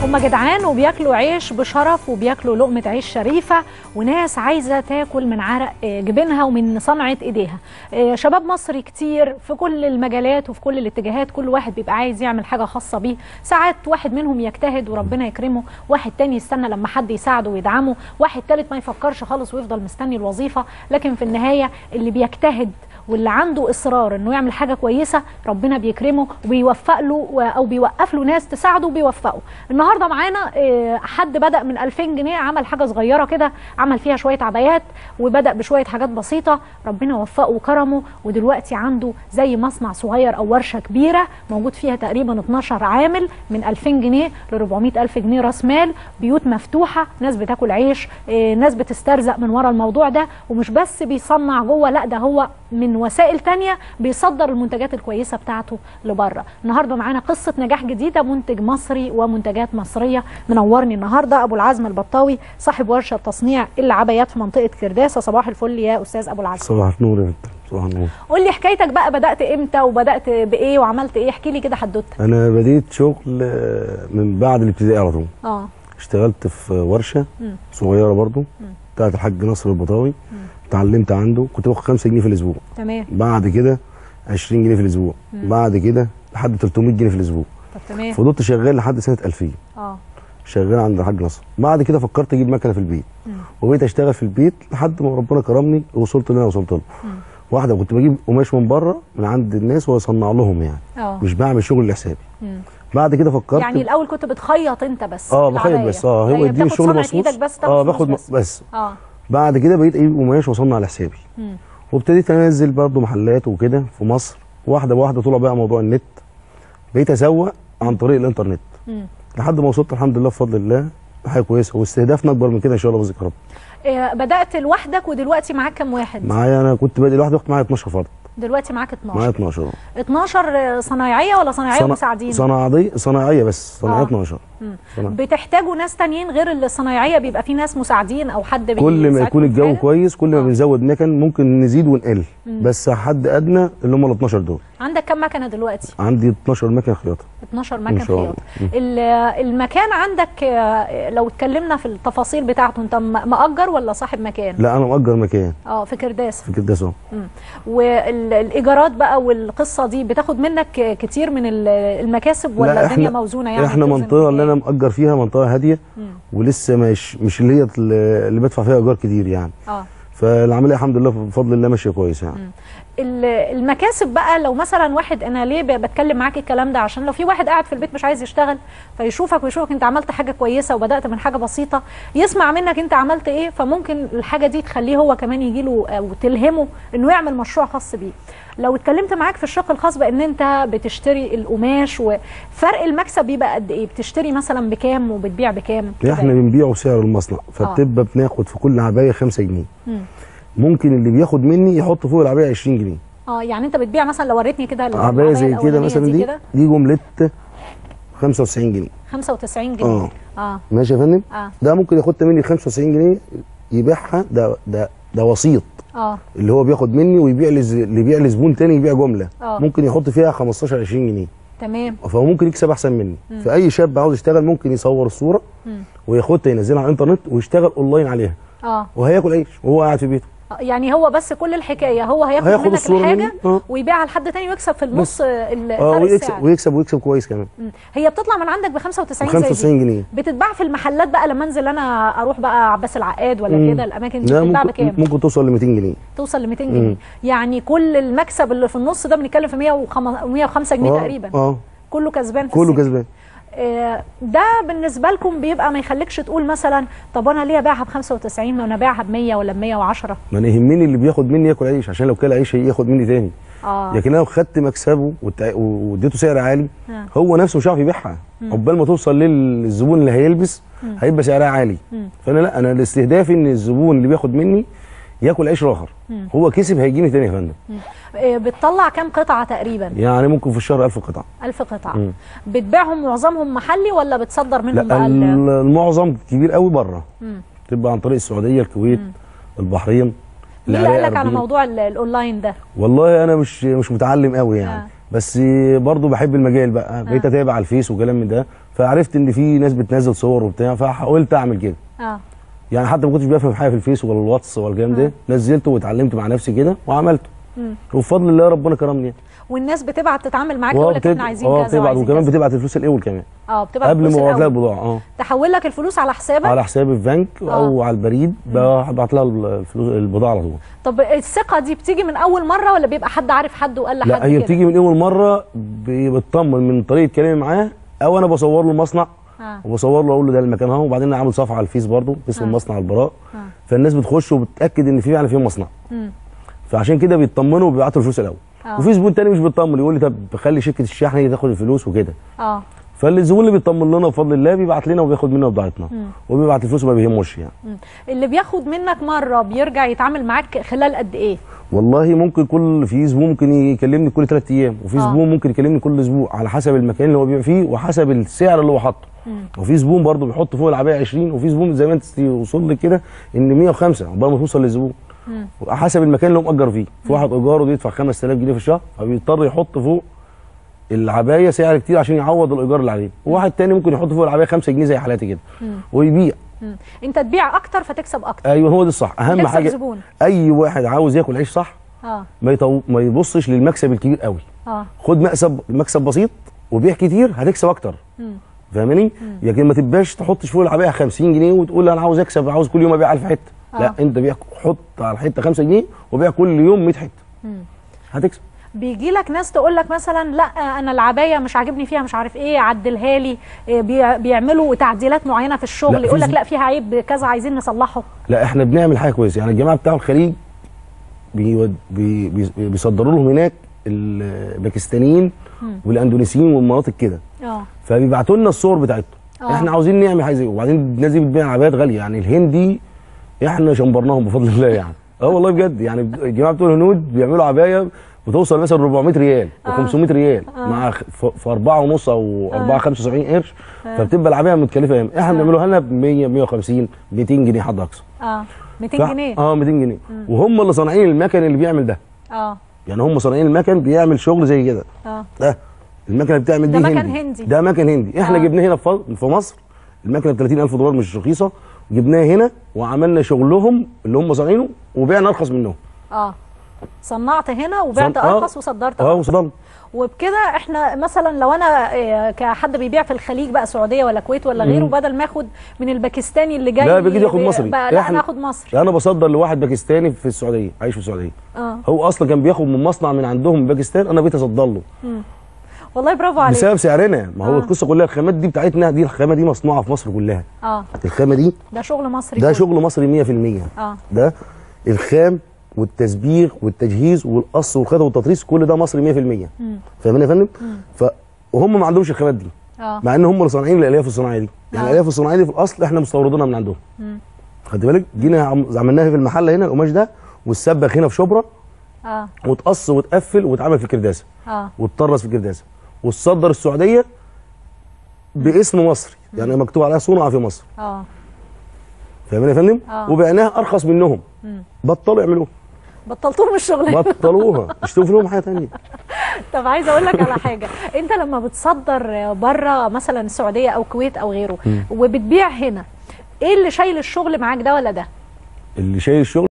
هم جدعان وبياكلوا عيش بشرف وبياكلوا لقمة عيش شريفة وناس عايزة تاكل من عرق آه، جبينها ومن صنعة ايديها آه، شباب مصري كتير في كل المجالات وفي كل الاتجاهات كل واحد بيبقى عايز يعمل حاجة خاصة بيه ساعات واحد منهم يجتهد وربنا يكرمه واحد تاني يستنى لما حد يساعده ويدعمه واحد تالت ما يفكرش خالص ويفضل مستني الوظيفة لكن في النهاية اللي بيجتهد واللي عنده اصرار انه يعمل حاجه كويسه ربنا بيكرمه وبيوفق له و- او بيوقف له ناس تساعده وبيوفقه النهارده معانا آه، حد بدا من 2000 جنيه عمل حاجه صغيره كده عمل فيها شويه عبايات وبدا بشويه حاجات بسيطه ربنا وفقه وكرمه ودلوقتي عنده زي مصنع صغير او ورشه كبيره موجود فيها تقريبا 12 عامل من 2000 جنيه ل 400 الف جنيه راس مال بيوت مفتوحه ناس بتاكل عيش آه، ناس بتسترزق من ورا الموضوع ده ومش بس بيصنع جوه لا ده هو من وسائل تانية بيصدر المنتجات الكويسة بتاعته لبره النهاردة معانا قصة نجاح جديدة منتج مصري ومنتجات مصرية منورني النهاردة أبو العزم البطاوي صاحب ورشة تصنيع العبايات في منطقة كرداسة صباح الفل يا أستاذ أبو العزم صباح النور يا بنت صباح النور قول لي حكايتك بقى بدأت إمتى وبدأت بإيه وعملت إيه احكي لي كده حدوتك انا بديت شغل آه، من بعد الابتدائي على طول اه اشتغلت في ورشه مم. صغيره برضو بتاعت الحاج نصر البطاوي اتعلمت عنده كنت باخد 5 جنيه في الاسبوع تمام بعد كده 20 جنيه في الاسبوع بعد كده لحد 300 جنيه في الاسبوع طب تمام فضلت شغال لحد سنه 2000 اه شغال عند الحاج نصر بعد كده فكرت اجيب مكنه في البيت وبقيت اشتغل في البيت لحد ما ربنا كرمني ووصلت اللي انا وصلت له واحده كنت بجيب قماش من بره من عند الناس واصنع لهم يعني اه مش بعمل شغل لحسابي مم. بعد كده فكرت يعني الأول كنت بتخيط أنت بس اه بخيط العباية. بس اه يعني هو يديني بتاخد الشغل صنعة مصروف إيدك بس تاخد اه فلوس باخد م- بس. بس اه بعد كده بقيت اجيب قماش واصنع لحسابي مم. وابتديت انزل برضه محلات وكده في مصر واحده بواحده طلع بقى موضوع النت بقيت اسوق عن طريق الانترنت مم. لحد ما وصلت الحمد لله بفضل الله حاجه كويسه واستهدافنا اكبر من كده ان شاء الله باذن رب إيه، بدأت لوحدك ودلوقتي معاك كام واحد؟ معايا انا كنت بادئ لوحدي وقت معايا 12 فرد دلوقتي معاك معايا 12 12 12 صنايعيه ولا صنايعيه صنا- مساعدين؟ صناعيه صناعيه بس صناعيه آه. 12 صناعية. بتحتاجوا ناس تانيين غير الصنايعيه بيبقى في ناس مساعدين او حد كل ما بيساعدكم يكون في الجو حاجة؟ كويس كل ما آه. بنزود مكن ممكن نزيد ونقل بس حد ادنى اللي هم ال 12 دول عندك كام مكنه دلوقتي؟ عندي 12 مكنه خياطه 12 إن مكنه شاء الله. خياطه ال- المكان عندك آه، لو اتكلمنا في التفاصيل بتاعته انت م- مأجر ولا صاحب مكان؟ لا انا مأجر مكان اه في كرداس في كده سوا والايجارات بقى والقصه دي بتاخد منك كتير من ال- المكاسب ولا لا الدنيا موزونه يعني احنا بتوزن منطقه اللي انا إزاي؟ مأجر فيها منطقه هاديه ولسه مش مش اللي هي اللي بدفع فيها ايجار كتير يعني اه فالعمليه الحمد لله بفضل الله ماشيه كويس يعني ال- المكاسب بقى لو مثلا واحد انا ليه ب- بتكلم معاك الكلام ده عشان لو في واحد قاعد في البيت مش عايز يشتغل فيشوفك ويشوفك انت عملت حاجه كويسه وبدات من حاجه بسيطه يسمع منك انت عملت ايه فممكن الحاجه دي تخليه هو كمان يجي له او تلهمه انه يعمل مشروع خاص بيه لو اتكلمت معاك في الشق الخاص بان انت بتشتري القماش وفرق المكسب بيبقى قد ايه بتشتري مثلا بكام وبتبيع بكام كده احنا بنبيعه سعر المصنع فبتبقى بناخد في كل عبايه 5 جنيه مم. ممكن اللي بياخد مني يحط فوق العبايه 20 جنيه اه يعني انت بتبيع مثلا لو وريتني كده عبايه زي كده الأولانية مثلا دي كده دي جمله 95 جنيه 95 جنيه اه اه ماشي يا فندم اه ده ممكن ياخد مني 95 جنيه يبيعها ده ده ده وسيط اه اللي هو بياخد مني ويبيع لز... اللي يبيع لزبون تاني يبيع جمله آه. ممكن يحط فيها 15 20 جنيه تمام فهو ممكن يكسب احسن مني فاي شاب عاوز يشتغل ممكن يصور الصوره وياخدها ينزلها على الانترنت ويشتغل اونلاين عليها اه وهياكل عيش وهو قاعد في بيته يعني هو بس كل الحكايه هو هياخد, هياخد منك الصورة الحاجه مني، آه. ويبيعها لحد تاني ويكسب في النص ال- اه فرق ويكسب السعر ويكسب ويكسب كويس كمان مم. هي بتطلع من عندك ب 95 ب زي 95 دي جنيه بتتباع في المحلات بقى لما انزل انا اروح بقى عباس العقاد ولا مم. كده الاماكن دي لا بتتباع ممكن بكام ممكن توصل ل 200 جنيه توصل ل 200 جنيه يعني كل المكسب اللي في النص ده بنتكلم في 105 جنيه اه تقريبا اه كله كسبان في كله السكة. كسبان آه، ده بالنسبه لكم بيبقى ما يخليكش تقول مثلا طب انا ليه ابيعها ب 95 ما انا ابيعها ب 100 ولا ب 110 ما انا يهمني اللي بياخد مني ياكل عيش عشان لو كل عيش هياخد مني تاني اه لكن انا لو خدت مكسبه وت- واديته سعر عالي آه. هو نفسه مش هيعرف يبيعها عقبال ما توصل للزبون اللي هيلبس هيبقى سعرها عالي فانا لا انا الاستهدافي ان الزبون اللي بياخد مني ياكل عيش راخر هو كسب هيجيني تاني يا فندم آه، بتطلع كام قطعه تقريبا يعني ممكن في الشهر 1000 قطعه 1000 قطعه بتبيعهم معظمهم محلي ولا بتصدر منهم لا بقى ال- ال- المعظم كبير قوي بره تبقى عن طريق السعوديه الكويت البحرين مين اللي قال لك على العراق، موضوع ال- الاونلاين ده والله انا مش مش متعلم قوي يعني آه. بس برضو بحب المجال بقى بقيت آه. اتابع على الفيس وكلام من ده فعرفت ان في ناس بتنزل صور وبتاع فحاولت اعمل كده اه يعني حتى ما كنتش بفهم حاجه في الفيس ولا الواتس ولا الكلام ده نزلته واتعلمت مع نفسي كده وعملته مم. وبفضل الله ربنا كرمني يعني والناس بتبعت تتعامل معاك واه يقول لك احنا بتب- عايزين اه كذا بتبعت وعايزين وكمان كذا بتبعت الفلوس الاول كمان اه بتبعت قبل الفلوس ما اوقف لها الأول. البضاعه اه تحول لك الفلوس على حسابك على حسابي في بنك او على البريد ببعت لها الفلوس البضاعه على طول طب الثقه دي بتيجي من اول مره ولا بيبقى حد عارف حد وقال لحد لا هي كده؟ بتيجي من اول مره ب- بتطمن من طريقه كلامي معاه او انا بصور له المصنع اه وبصور له اقول له ده المكان اهو وبعدين انا عامل صفحه على الفيس برضه اسمه آه. مصنع البراء آه. فالناس بتخش وبتاكد ان في فعلا في مصنع مم. فعشان كده بيطمنوا وبيبعتوا الفلوس الاول آه. وفي زبون تاني مش بيطمن يقول لي طب خلي شركه الشحن هي تاخد الفلوس وكده اه فالزبون اللي بيطمن لنا بفضل الله بيبعت لنا وبياخد منا بضاعتنا مم. وبيبعت الفلوس وما بيهموش يعني مم. اللي بياخد منك مره بيرجع يتعامل معاك خلال قد ايه والله ممكن كل في زبون ممكن يكلمني كل ثلاث ايام وفي آه. زبون ممكن يكلمني كل اسبوع على حسب المكان اللي هو بيبيع فيه وحسب السعر اللي هو حاطه مم. وفي زبون برضه بيحط فوق العبايه 20 وفي زبون زي ما انت وصل لك كده ان 105 عقبال ما توصل للزبون مم. حسب المكان اللي هو مأجر فيه في واحد ايجاره بيدفع 5000 جنيه في الشهر فبيضطر يحط فوق العبايه سعر كتير عشان يعوض الايجار اللي عليه وواحد تاني ممكن يحط فوق العبايه 5 جنيه زي حالاتي كده مم. ويبيع مم. انت تبيع اكتر فتكسب اكتر ايوه هو ده الصح اهم تكسب حاجه زبون. اي واحد عاوز ياكل عيش صح اه ما يطو... ما يبصش للمكسب الكبير قوي اه خد مكسب مكسب بسيط وبيع كتير هتكسب اكتر مم. فاهماني لكن ما تبقاش تحطش فوق العبايه 50 جنيه وتقول انا عاوز اكسب عاوز كل يوم ابيع 1000 حته آه. لا انت بيع حط على الحته 5 جنيه وبيع كل يوم 100 حته مم. هتكسب بيجي لك ناس تقول لك مثلا لا انا العبايه مش عاجبني فيها مش عارف ايه عدلها لي إيه، بيع- بيعملوا تعديلات معينه في لا، الشغل في يقول لك زب- لا فيها عيب كذا عايزين نصلحه لا احنا بنعمل حاجه كويسه يعني الجماعه بتاع الخليج بيود- بي بي بيصدروا لهم هناك الباكستانيين والاندونيسيين والمناطق كده اه فبيبعتوا لنا الصور بتاعتهم آه. احنا عاوزين نعمل حاجه زي وبعدين الناس دي بتبيع عبايات غاليه يعني الهندي احنا شمبرناهم بفضل الله يعني اه والله بجد يعني الجماعه بتوع الهنود بيعملوا عبايه بتوصل مثلا 400 ريال و500 ريال مع خ- ف- في 4 ونص او 4 75 قرش فبتبقى العبايه متكلفه ياما احنا بنعملوها لنا ب 100 150 200 جنيه حد اقصى اه 200 ف- جنيه اه 200 جنيه وهم اللي صانعين المكن اللي بيعمل ده اه يعني هم صانعين المكن بيعمل شغل زي كده اه ده المكنه اللي بتعمل ده دي مكن هندي. هندي. ده مكن هندي احنا آه. جبناه هنا في ف- في مصر المكنه ب 30000 دولار مش رخيصه جبناها هنا وعملنا شغلهم اللي هم صانعينه وبيعنا ارخص منهم اه صنعت هنا وبعت صن- آه. ارخص وصدرت اه أرخص. وصدمت وبكده احنا مثلا لو انا آه، كحد بيبيع في الخليج بقى سعوديه ولا كويت ولا غيره بدل ما اخد من الباكستاني اللي جاي لا بيجي ياخد بي- مصري بقى لا إحنا- انا اخد مصري انا بصدر لواحد باكستاني في السعوديه عايش في السعوديه اه هو اصلا كان بياخد من مصنع من عندهم من باكستان انا بقيت اصدر له والله برافو عليك بسبب سعرنا ما هو آه. القصه كلها الخامات دي بتاعتنا دي الخامه دي مصنوعه في مصر كلها اه الخامه دي ده شغل مصري ده كله. شغل مصري 100% اه ده الخام والتسبيغ والتجهيز والقص والخيط والتطريز كل ده مصري 100% فاهمين يا فندم؟ ف وهم ما عندهمش الخامات دي اه مع ان هم اللي صانعين الالياف الصناعيه دي يعني آه. الالياف الصناعيه دي في الاصل احنا مستوردينها من عندهم خد بالك جينا عم- عملناها في المحل هنا القماش ده والسبخ هنا في شبرا اه وتقص وتقفل وتعمل في كرداسه اه وتطرز في كرداسه وتصدر السعوديه باسم مصري يعني مكتوب عليها صنع في مصر اه فاهمين يا فندم؟ آه. وبعناها ارخص منهم بطلوا يعملوها بطلتوا من الشغل بطلوها اشتغلوا لهم حاجه ثانيه طب عايزه اقول لك على حاجه انت لما بتصدر بره مثلا السعوديه او الكويت او غيره وبتبيع هنا ايه اللي شايل الشغل معاك ده ولا ده اللي شايل الشغل